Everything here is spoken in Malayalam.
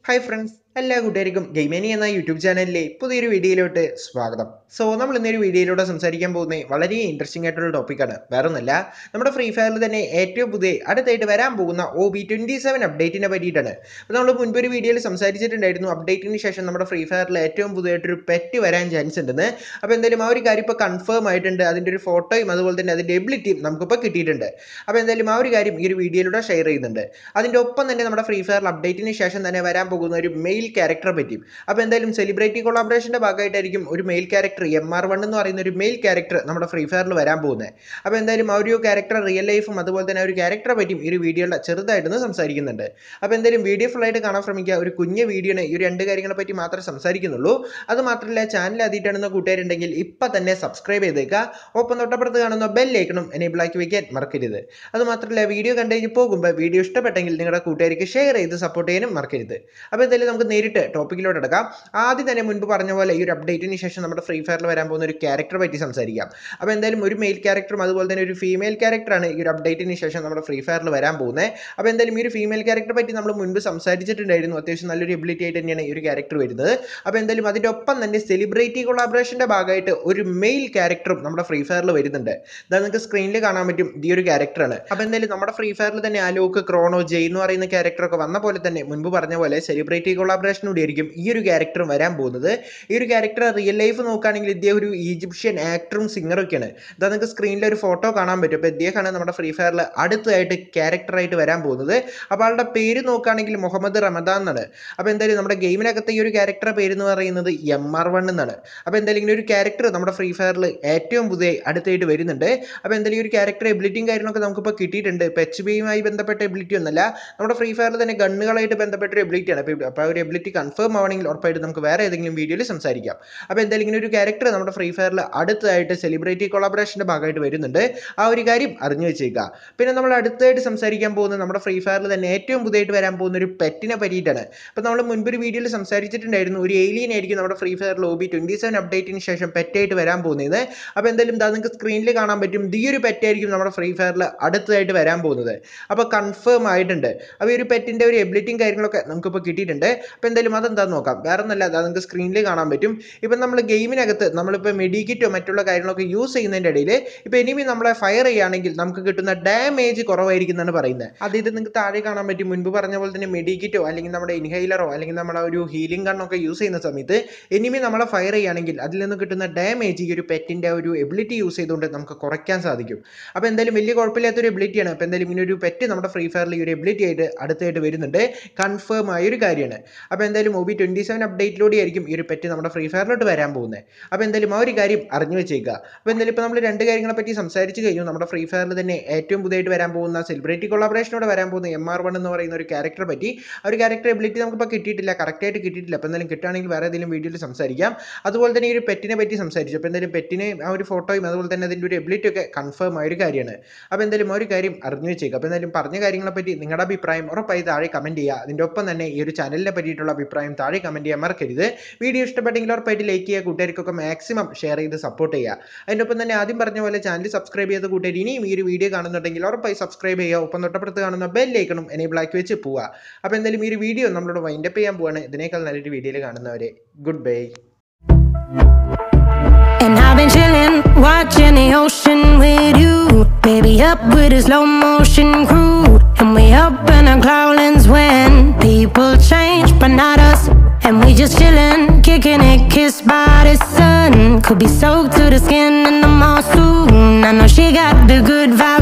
ഹായ് ഫ്രണ്ട്സ് എല്ലാ കൂട്ടുകാർക്കും ഗെയിമേനി എന്ന യൂട്യൂബ് ചാനലിലെ പുതിയൊരു വീഡിയോയിലോട്ട് സ്വാഗതം സോ നമ്മൾ ഇന്നൊരു വീഡിയോയിലൂടെ സംസാരിക്കാൻ പോകുന്നത് വളരെ ഇൻട്രസ്റ്റിംഗ് ആയിട്ടുള്ള ടോപ്പിക്കാണ് വേറെ ഒന്നല്ല നമ്മുടെ ഫ്രീ ഫയറിൽ തന്നെ ഏറ്റവും പുതിയ അടുത്തായിട്ട് വരാൻ പോകുന്ന ഒ ബി ട്വൻറ്റി സെവൻ അപ്ഡേറ്റിനെ പറ്റിയിട്ടാണ് അപ്പോൾ നമ്മൾ മുൻപ് ഒരു വീഡിയോയിൽ സംസാരിച്ചിട്ടുണ്ടായിരുന്നു അപ്ഡേറ്റിന് ശേഷം നമ്മുടെ ഫ്രീ ഫയറിൽ ഏറ്റവും പുതിയതായിട്ടൊരു പെറ്റ് വരാൻ ചാൻസ് ഉണ്ടെന്ന് അപ്പോൾ എന്തായാലും ആ ഒരു കാര്യം ഇപ്പോൾ കൺഫേം ആയിട്ടുണ്ട് അതിൻ്റെ ഒരു ഫോട്ടോയും അതുപോലെ തന്നെ അതിൻ്റെ എബിലിറ്റിയും നമുക്കിപ്പോൾ കിട്ടിയിട്ടുണ്ട് അപ്പോൾ എന്തായാലും ആ ഒരു കാര്യം ഈ ഒരു വീഡിയോയിലൂടെ ഷെയർ ചെയ്യുന്നുണ്ട് അതിൻ്റെ ഒപ്പം തന്നെ നമ്മുടെ ഫ്രീ ഫയർ അപ്ഡേറ്റിന് ശേഷം തന്നെ വരാൻ പോകുന്ന ഒരു മെയിൽ ക്യാരക്ടറെ പറ്റിയും അപ്പോൾ എന്തായാലും സെലിബ്രിറ്റി കൊളാബറേഷൻ്റെ ഭാഗമായിട്ടായിരിക്കും ഒരു male character M R one എന്ന് പറയുന്ന ഒരു മെയിൽ ക്യാരക്ടർ നമ്മുടെ ഫ്രീ ഫയറിൽ വരാൻ പോകുന്നത് അപ്പോൾ എന്തായാലും ആ ഒരു ക്യാരക്ടർ റിയൽ ലൈഫും അതുപോലെ തന്നെ ആ ഒരു ക്യാരക്ടറെ പറ്റിയും ഈ ഒരു വീഡിയോയിൽ ചെറുതായിട്ടൊന്ന് സംസാരിക്കുന്നുണ്ട് അപ്പോൾ എന്തായാലും വീഡിയോ ഫുള്ളായിട്ട് കാണാൻ ശ്രമിക്കുക ഒരു കുഞ്ഞ് വീഡിയോനെ ഈ ഒരു രണ്ട് കാര്യങ്ങളെ പറ്റി മാത്രമേ സംസാരിക്കുന്നുള്ളൂ അത് മാത്രമല്ല ചാനൽ ആദ്യമായിട്ടാണെന്ന കൂട്ടുകാരുണ്ടെങ്കിൽ ഇപ്പം തന്നെ സബ്സ്ക്രൈബ് ചെയ്തേക്കുക ഒപ്പം തൊട്ടപ്പുറത്ത് കാണുന്ന ബെല്ലൈക്കണം എനേബിൾ ആക്കി വെക്കാൻ മറക്കരുത് അത് മാത്രമല്ല വീഡിയോ കണ്ടു കഴിഞ്ഞ് പോകുമ്പോൾ വീഡിയോ ഇഷ്ടപ്പെട്ടെങ്കിൽ നിങ്ങളുടെ കൂട്ടുകാർക്ക് ഷെയർ ചെയ്ത് സപ്പോർട്ട് ചെയ്യാനും മറക്കരുത് അപ്പോൾ എന്തായാലും നമുക്ക് നേരിട്ട് ടോപ്പിക്കിലോട്ട് എടുക്കാം ആദ്യം തന്നെ മുൻപ് പറഞ്ഞ പോലെ ഈ ഒരു അപ്ഡേറ്റിന് ശേഷം നമ്മുടെ ഫ്രീ ഫയറിൽ വരാൻ പോകുന്ന ഒരു ക്യാരക്ടറെ പറ്റി സംസാരിക്കാം അപ്പോൾ എന്തായാലും ഒരു മെയിൽ ക്യാരക്ടറും അതുപോലെ തന്നെ ഒരു ഫീമെയിൽ ക്യാരക്ടറാണ് ഈ ഒരു അപ്ഡേറ്റിന് ശേഷം നമ്മുടെ ഫ്രീ ഫയറിൽ വരാൻ പോകുന്നത് അപ്പോൾ എന്തായാലും ഈ ഒരു ഫീമെയിൽ ക്യാരക്ടറെ പറ്റി നമ്മൾ മുൻപ് സംസാരിച്ചിട്ടുണ്ടായിരുന്നു അത്യാവശ്യം നല്ലൊരു എബിലിറ്റി ആയിട്ട് തന്നെയാണ് ഈ ഒരു ക്യാരക്ടർ വരുന്നത് അപ്പോൾ എന്തായാലും അതിൻ്റെ ഒപ്പം തന്നെ സെലിബ്രിറ്റി കൊളാബറേഷൻ്റെ ഭാഗമായിട്ട് ഒരു മെയിൽ ക്യാരക്ടറും നമ്മുടെ ഫ്രീ ഫയറിൽ വരുന്നുണ്ട് അതായത് നിങ്ങൾക്ക് സ്ക്രീനിൽ കാണാൻ പറ്റും ഈ ഒരു ക്യാരക്ടറാണ് അപ്പോൾ എന്തായാലും നമ്മുടെ ഫ്രീ ഫയറിൽ തന്നെ ആലോക്ക് ക്രോണോ ജെയ് എന്ന് പറയുന്ന ക്യാരക്ടറൊക്കെ വന്ന പോലെ തന്നെ മുൻപ് പറഞ്ഞ പോലെ സെലിബ്രിറ്റി കൊളാബറേഷനോടെ ആയിരിക്കും ഈ ഒരു ക്യാരക്ടർ വരാൻ പോകുന്നത് ഈ ഒരു ക്യാരക്ടർ റിയൽ ലൈഫ് നോക്കുകയാണെങ്കിൽ ഇദ്ദേഹം ഒരു ഈജിപ്ഷ്യൻ ആക്ടറും സിംഗറൊക്കെയാണ് ഇതാ നിങ്ങൾക്ക് സ്ക്രീനിൽ ഒരു ഫോട്ടോ കാണാൻ പറ്റും അപ്പോൾ ഇദ്ദേഹമാണ് നമ്മുടെ ഫ്രീ ഫയറിൽ അടുത്തായിട്ട് ക്യാരക്ടറായിട്ട് വരാൻ പോകുന്നത് അപ്പോൾ ആളുടെ പേര് നോക്കുകയാണെങ്കിൽ മുഹമ്മദ് റമദാൻ എന്നാണ് അപ്പോൾ എന്തായാലും നമ്മുടെ ഗെയിമിനകത്തെ ഈ ഒരു ക്യാരക്ടറുടെ പേര് എന്ന് പറയുന്നത് എം ആർ വൺ എന്നാണ് അപ്പോൾ എന്തായാലും ഇങ്ങനെ ഒരു ക്യാരക്ടർ നമ്മുടെ ഫ്രീ ഫയറിൽ ഏറ്റവും പുതിയ അടുത്തായിട്ട് വരുന്നുണ്ട് അപ്പോൾ എന്തായാലും ഈ ഒരു ക്യാരക്ടർ എബിലിറ്റിയും കാര്യങ്ങളൊക്കെ നമുക്കിപ്പോൾ കിട്ടിയിട്ടുണ്ട് ഇപ്പോൾ എച്ച് ബിയുമായി ബന്ധപ്പെട്ട എബിലിറ്റി ഒന്നല്ല നമ്മുടെ ഫ്രീ ഫയറിൽ തന്നെ ഗണ്ണുകളായിട്ട് ബന്ധപ്പെട്ട ഒരു എബിലിറ്റിയാണ് അപ്പോൾ അപ്പോൾ ആ ഒരു എബിലിറ്റി കൺഫേം ആവണമെങ്കിൽ ഉറപ്പായിട്ട് നമുക്ക് വേറെ ഏതെങ്കിലും വീഡിയോയിൽ സംസാരിക്കാം അപ്പോൾ എന്തായാലും ഇങ്ങനെ ഒരു ക്യാരക്ടർ നമ്മുടെ ഫ്രീ ഫയറിൽ അടുത്തായിട്ട് സെലിബ്രിറ്റി കൊളാബറേഷൻ്റെ ഭാഗമായിട്ട് വരുന്നുണ്ട് ആ ഒരു കാര്യം അറിഞ്ഞു വെച്ചേക്കുക പിന്നെ നമ്മൾ അടുത്തായിട്ട് സംസാരിക്കാൻ പോകുന്നത് നമ്മുടെ ഫ്രീ ഫയറിൽ തന്നെ ഏറ്റവും പുതിയതായിട്ട് വരാൻ പോകുന്ന ഒരു പെറ്റിനെ പറ്റിയിട്ടാണ് അപ്പോൾ നമ്മൾ മുൻപ് ഒരു വീഡിയോയിൽ സംസാരിച്ചിട്ടുണ്ടായിരുന്നു ഒരു ഏലിയൻ ആയിരിക്കും നമ്മുടെ free fire lobby twenty seven അപ്ഡേറ്റിന് ശേഷം പെറ്റായിട്ട് വരാൻ പോകുന്നത് അപ്പോൾ എന്തായാലും ഇതാ നിങ്ങൾക്ക് സ്ക്രീനിൽ കാണാൻ പറ്റും ഈ ഒരു പെറ്റായിരിക്കും നമ്മുടെ ഫ്രീ ഫയറിൽ അടുത്തതായിട്ട് വരാൻ പോകുന്നത് അപ്പോൾ കൺഫേം ആയിട്ടുണ്ട് അപ്പോൾ ഈ ഒരു പെറ്റിൻ്റെ ഒരു എബിലിറ്റിയും കാര്യങ്ങളൊക്കെ നമുക്കിപ്പോൾ കിട്ടിയിട്ടുണ്ട് അപ്പോൾ എന്തായാലും അതെന്താണെന്ന് നോക്കാം വേറെ ഒന്നല്ല അതാ നിങ്ങൾക്ക് സ്ക്രീനിൽ കാണാൻ പറ്റും ഇപ്പം നമ്മൾ ഗെയിമിനകത്ത് നമ്മളിപ്പോൾ മെഡിക്കിറ്റോ മറ്റുള്ള കാര്യങ്ങളൊക്കെ യൂസ് ചെയ്യുന്നതിൻ്റെ ഇടയിൽ ഇപ്പോൾ എനിമി നമ്മളെ ഫയർ ചെയ്യുകയാണെങ്കിൽ നമുക്ക് കിട്ടുന്ന ഡാമേജ് കുറവായിരിക്കും എന്നാണ് പറയുന്നത് അത് ഇത് നിങ്ങൾക്ക് താഴെ കാണാൻ പറ്റും മുൻപ് പറഞ്ഞ പോലെ തന്നെ മെഡിക്കിറ്റോ അല്ലെങ്കിൽ നമ്മുടെ ഇൻഹൈലറോ അല്ലെങ്കിൽ നമ്മുടെ ഒരു ഹീലിംഗ് ഗണ്ണൊക്കെ യൂസ് ചെയ്യുന്ന സമയത്ത് എനിമി നമ്മളെ ഫയർ ചെയ്യുകയാണെങ്കിൽ അതിൽ നിന്ന് കിട്ടുന്ന ഡാമേജ് ഈ ഒരു പെറ്റിൻ്റെ ഒരു എബിലിറ്റി യൂസ് ചെയ്തുകൊണ്ട് നമുക്ക് കുറയ്ക്കാൻ സാധിക്കും അപ്പോൾ എന്തായാലും വലിയ കുഴപ്പമില്ലാത്തൊരു എബിലിറ്റിയാണ് അപ്പോൾ എന്തായാലും ഇങ്ങനെ ഒരു പെറ്റ് നമ്മുടെ ഫ്രീ ഫയറിൽ ഈ ഒരു എബിലിറ്റി ആയിട്ട് അടുത്തായിട്ട് വരുന്നുണ്ട് കൺഫേം ആയ ഒരു കാര്യമാണ് അപ്പോൾ എന്തായാലും ഒബി ട്വൻറ്റി സെവൻ അപ്ഡേറ്റിലൂടെ ആയിരിക്കും ഈ ഒരു പെറ്റ് നമ്മുടെ ഫ്രീ ഫയറിലോട്ട് വരാൻ പോകുന്നത് അപ്പോൾ എന്തായാലും ആ ഒരു കാര്യം അറിഞ്ഞു വെച്ചേക്കുക അപ്പോൾ എന്തായാലും ഇപ്പോൾ നമ്മൾ രണ്ട് കാര്യങ്ങളെ പറ്റി സംസാരിച്ച് കഴിഞ്ഞു നമ്മുടെ ഫ്രീ ഫയറിൽ തന്നെ ഏറ്റവും പുതിയതായിട്ട് വരാൻ പോകുന്ന സെലിബ്രിറ്റി കൊളാബറേഷനോടെ വരാൻ പോകുന്ന എം ആർ വൺ എന്ന് പറയുന്ന ഒരു ക്യാരക്ടറെ പറ്റി ആ ഒരു ക്യാരക്ടർ എബിലിറ്റി നമുക്കിപ്പോൾ കിട്ടിയിട്ടില്ല കറക്റ്റായിട്ട് കിട്ടിയിട്ടില്ല അപ്പോൾ എന്തായാലും കിട്ടുകയാണെങ്കിൽ വേറെ ഏതെങ്കിലും വീഡിയോയിൽ സംസാരിക്കാം അതുപോലെ തന്നെ ഈ ഒരു പെറ്റിനെ പറ്റി സംസാരിച്ചു അപ്പോൾ എന്തായാലും പെറ്റിനെ ആ ഒരു ഫോട്ടോയും അതുപോലെ തന്നെ അതിൻ്റെ ഒരു എബിലിറ്റി ഒക്കെ കൺഫേം ആയ ഒരു കാര്യമാണ് അപ്പോൾ എന്തായാലും ആ ഒരു കാര്യം അറിഞ്ഞു വെച്ചേക്കുക അപ്പോൾ എന്തായാലും പറഞ്ഞ കാര്യങ്ങളെ പറ്റി നിങ്ങളുടെ അഭിപ്രായം ഉറപ്പായി താഴെ കമൻറ്റ് ചെയ്യുക അതിൻ്റെ ഒപ്പം തന്നെ ഈ ഒരു ചാനലിനെ പറ്റിയിട്ടുള്ള അഭിപ്രായം താഴെ കമൻറ്റ് ചെയ്യാൻ മറക്കരുത് വീഡിയോ ഇഷ്ടപ്പെട്ടെങ്കിൽ ഉറപ്പായിട്ട് ലൈക്ക് ചെയ്യുക കൂട്ടുകാർക്കൊക്കെ മാക്സിമം ഷെയർ ചെയ്ത് സപ്പോർട്ട് ചെയ്യുക അതിൻ്റെ ഒപ്പം തന്നെ ആദ്യം പറഞ്ഞ പോലെ ചാനൽ സബ്സ്ക്രൈബ് ചെയ്ത കൂട്ടുകാർ ഇനിയും ഈ ഒരു വീഡിയോ കാണുന്നുണ്ടെങ്കിൽ ഉറപ്പായി സബ്സ്ക്രൈബ് ചെയ്യുക ഒപ്പം തൊട്ടപ്പുറത്ത് കാണുന്ന ബെല്ലൈക്കണം എനേബിൾ ആക്കി വെച്ച് പോവുക അപ്പോൾ എന്തായാലും ഈ ഒരു വീഡിയോ നമ്മളോട് വൈൻഡപ്പ് ചെയ്യാൻ പോവാണ് ഇതിനേക്കാൾ നല്ലൊരു വീഡിയോയിൽ കാണുന്നവരെ good bye And I've been chillin', watching the ocean with you. Baby, up with a slow motion crew. And we up in our clouds when people change, but not us. And we just chillin', kicking it, kissed by the sun. Could be soaked to the skin in the mall soon. I know she got the good vibe.